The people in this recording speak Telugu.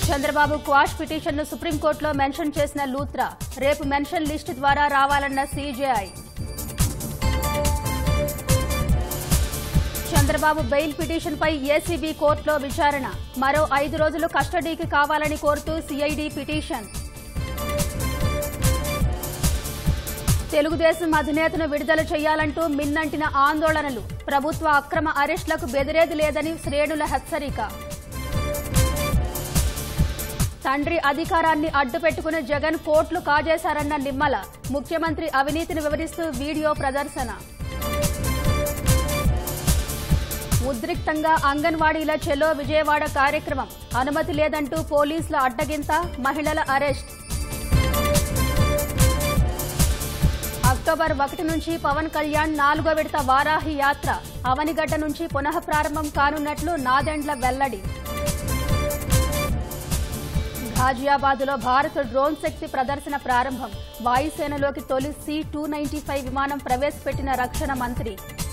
చంద్రబాబు క్వాష్ పిటిషన్ను సుప్రీంకోర్టులో మెన్షన్ చేసిన లూత్రా రేపు మెన్షన్ లిస్టు ద్వారా రావాలన్న సీజేఐ చంద్రబాబు బెయిల్ పిటిషన్పై ఏసీబీ కోర్టులో విచారణ మరో ఐదు రోజులు కస్టడీకి కావాలని కోరుతూ సిఐడి పిటిషన్ తెలుగుదేశం అధినేతను విడుదల చేయాలంటూ మిన్నంటిన ఆందోళనలు ప్రభుత్వ అక్రమ అరెస్టులకు బెదిరేది లేదని శ్రేణుల హెచ్చరిక తండ్రి అధికారాన్ని అడ్డుపెట్టుకుని జగన్ కోట్లు కాజేశారన్న నిమ్మల ముఖ్యమంత్రి అవినీతిని వివరిస్తూ వీడియో ప్రదర్శన ఉద్రిక్తంగా అంగన్వాడీల చెలో విజయవాడ కార్యక్రమం అనుమతి లేదంటూ పోలీసుల అడ్డగింత మహిళల అరెస్ట్ అక్టోబర్ ఒకటి నుంచి పవన్ కళ్యాణ్ నాలుగో విడత వారాహి యాత్ర అవనిగడ్డ నుంచి పునః ప్రారంభం కానున్నట్లు నాదెండ్ల వెల్లడి ఘాజియాబాద్లో భారత డ్రోన్ శక్తి ప్రదర్శన ప్రారంభం వాయుసేనలోకి తొలి సి టూ నైన్టీ ఫైవ్ విమానం ప్రవేశపెట్టిన రక్షణ మంత్రి